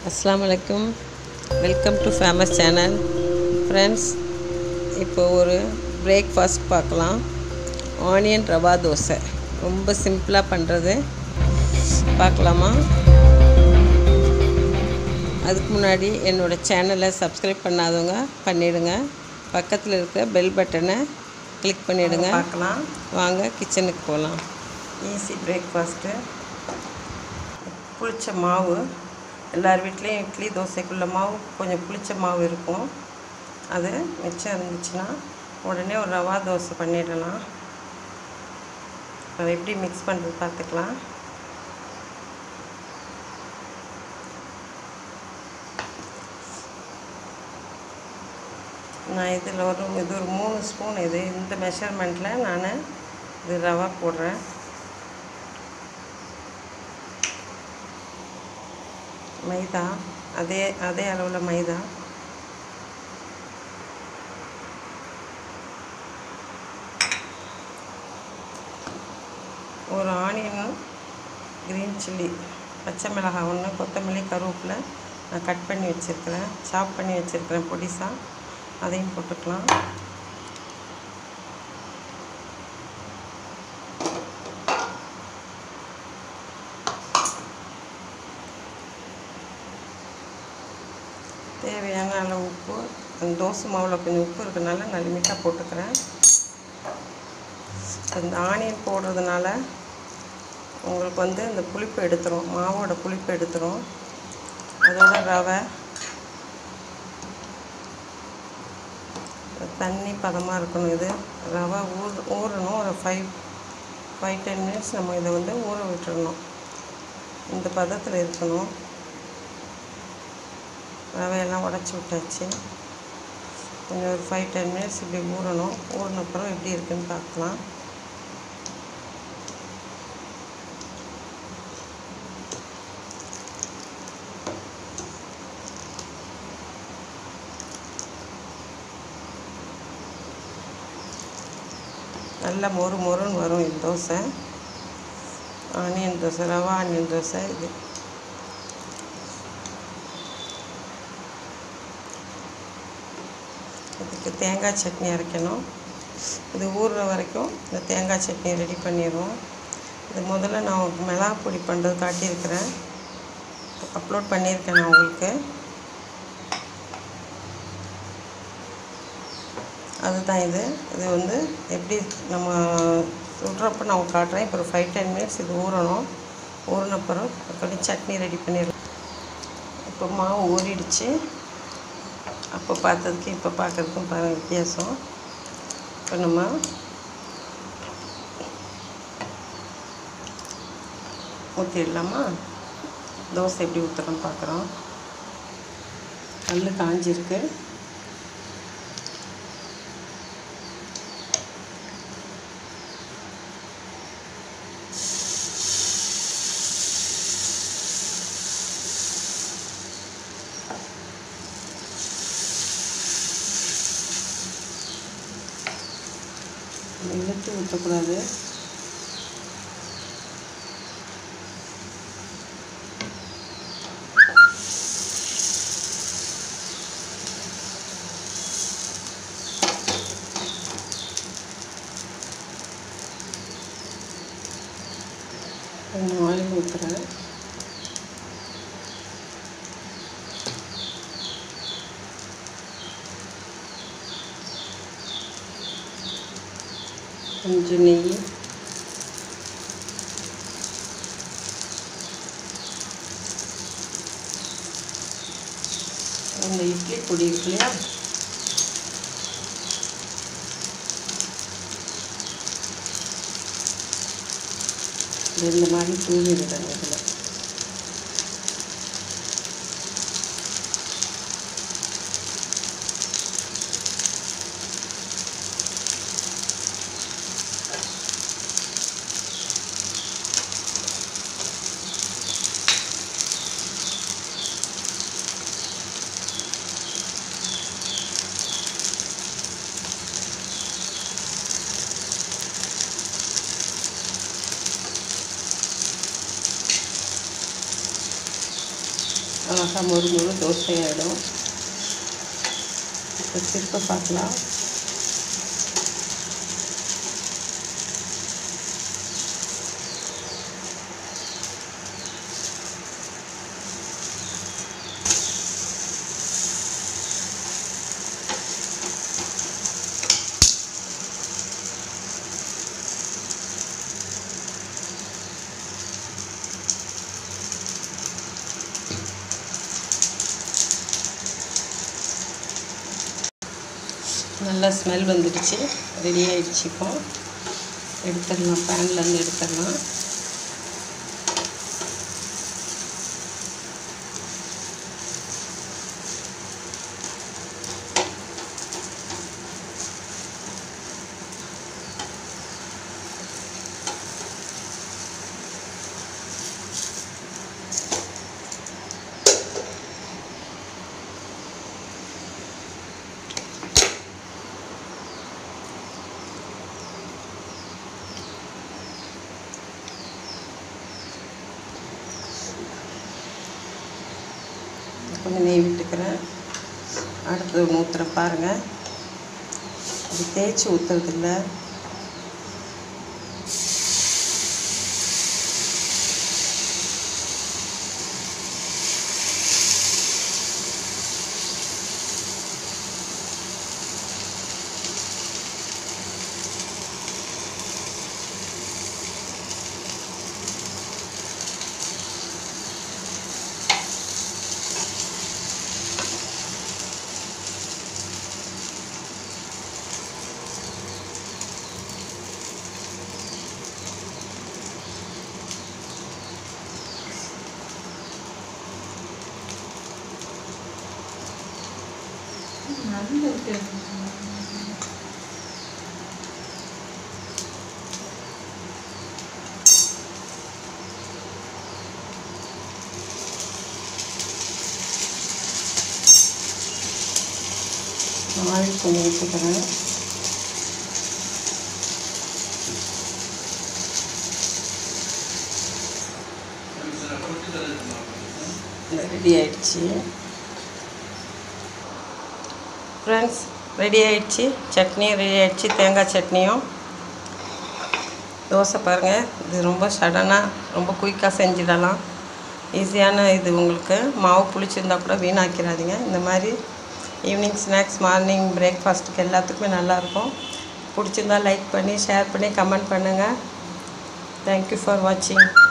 அஸ்ஸலாமு அலைக்கும் welcome to famous channel friends இப்போ ஒரு பிரேக்ஃபாஸ்ட் பார்க்கலாம் ஆனியன் ரவா தோசை ரொம்ப சிம்பிளாக பண்ணுறது பார்க்கலாமா அதுக்கு முன்னாடி என்னோடய சேனலை சப்ஸ்கிரைப் பண்ணாதவங்க பண்ணிவிடுங்க பக்கத்தில் இருக்கிற பெல் பட்டனை கிளிக் பண்ணிவிடுங்க பார்க்கலாம் வாங்க கிச்சனுக்கு போகலாம் ஈஸி பிரேக்ஃபாஸ்ட்டு புளிச்ச மாவு எல்லார் வீட்லேயும் இட்லி தோசைக்குள்ள மாவு கொஞ்சம் புளிச்ச மாவு இருக்கும் அது மிச்சம் இருந்துச்சுன்னா உடனே ஒரு ரவா தோசை பண்ணிடலாம் அதை எப்படி மிக்ஸ் பண்ணுறது பார்த்துக்கலாம் நான் இதில் ஒரு இது ஒரு மூணு ஸ்பூன் இது இந்த மெஷர்மெண்ட்டில் நான் இது ரவா போடுறேன் மைதா அதே அதே அளவில் மைதா ஒரு ஆனியனும் க்ரீன் சில்லி பச்சை மிளகாய் ஒன்று கொத்தமல்லி கருவேப்பிலை நான் கட் பண்ணி வச்சுருக்கிறேன் சாப் பண்ணி வச்சுருக்கிறேன் பொடிசாக அதையும் போட்டுக்கலாம் தேவையான அளவு உப்பு அந்த தோசை மாவில் கொஞ்சம் உப்பு இருக்கிறதுனால நான் லிமிட்டாக போட்டுக்கிறேன் அந்த ஆனியன் போடுறதுனால உங்களுக்கு வந்து இந்த புளிப்பு எடுத்துரும் மாவோட புளிப்பு எடுத்துரும் அதோட ரவை தண்ணி பதமாக இருக்கணும் இது ரவை ஊர் ஊறணும் ஒரு ஃபைவ் ஃபைவ் டென் மினிட்ஸ் நம்ம இதை வந்து ஊற விட்டுறணும் இந்த பதத்தில் இருக்கணும் ரவையெல்லாம் உடச்சி விட்டாச்சு கொஞ்சம் ஒரு ஃபைவ் டென் மினிட்ஸ் இப்படி ஊறணும் ஊறின அப்புறம் எப்படி இருக்குன்னு பார்க்கலாம் நல்ல மொறு மொறுன்னு வரும் இந்த தோசை ஆனியன் தோசை ரவா ஆனியன் தோசை இது இதுக்கு தேங்காய் சட்னி அரைக்கணும் இது ஊறுற வரைக்கும் இந்த தேங்காய் சட்னி ரெடி பண்ணிடுவோம் இது முதல்ல நான் மிளகா பொடி பண்ணுறது காட்டியிருக்கிறேன் அப்லோட் பண்ணியிருக்கேன் நான் உங்களுக்கு அதுதான் இது இது வந்து எப்படி நம்ம சுடுறப்ப நான் உங்களுக்கு காட்டுறேன் இப்போ ஒரு ஃபைவ் டென் மினிட்ஸ் இது ஊறணும் ஊறின பிறகு கொஞ்சம் சட்னி ரெடி பண்ணிடுறோம் இப்போ மாவு ஊறிடுச்சு அப்போ பார்த்ததுக்கு இப்போ பார்க்குறதுக்கும் பாருங்கள் வித்தியாசம் இப்போ நம்ம ஊற்றிடலாமா தோசை எப்படி ஊற்றுறோம் பார்க்குறோம் கல் காஞ்சிருக்கு இழுத்து ஊற்றக்கூடாது கொஞ்சம் ஆயில் ஊற்றுறேன் கொஞ்சம் நெய் அந்த இட்லி பொடி இருக்கு இல்லையா இந்த மாதிரி தூவி விடுறேன் இதில் அழகாக மொறு மொறு தோசை ஆகிடும் இப்போ திருப்ப பார்க்கலாம் நல்லா ஸ்மெல் வந்துடுச்சு ரெடி ஆகிடுச்சு இப்போ எடுத்துடலாம் பேன்லேருந்து எடுத்துடலாம் கொஞ்சம் நெய் விட்டுக்கிறேன் அடுத்து ஊற்றுறேன் பாருங்கள் இது தேய்ச்சி ஊற்றுறதில்ல ஆயில் கொஞ்சம் ஊற்றிக்கிறேன் ரெடி ஆயிடுச்சு ஃப்ரெண்ட்ஸ் ரெடி ஆயிடுச்சு சட்னி ரெடி ஆயிடுச்சு தேங்காய் சட்னியும் தோசை பாருங்கள் இது ரொம்ப சடனாக ரொம்ப குயிக்காக செஞ்சிடலாம் ஈஸியான இது உங்களுக்கு மாவு புளிச்சிருந்தா கூட வீணாக்கிறாதீங்க இந்த மாதிரி ஈவினிங் ஸ்நாக்ஸ் மார்னிங் பிரேக்ஃபாஸ்ட்டுக்கு எல்லாத்துக்குமே நல்லாயிருக்கும் பிடிச்சிருந்தா லைக் பண்ணி ஷேர் பண்ணி கமெண்ட் பண்ணுங்கள் தேங்க்யூ ஃபார் வாட்சிங்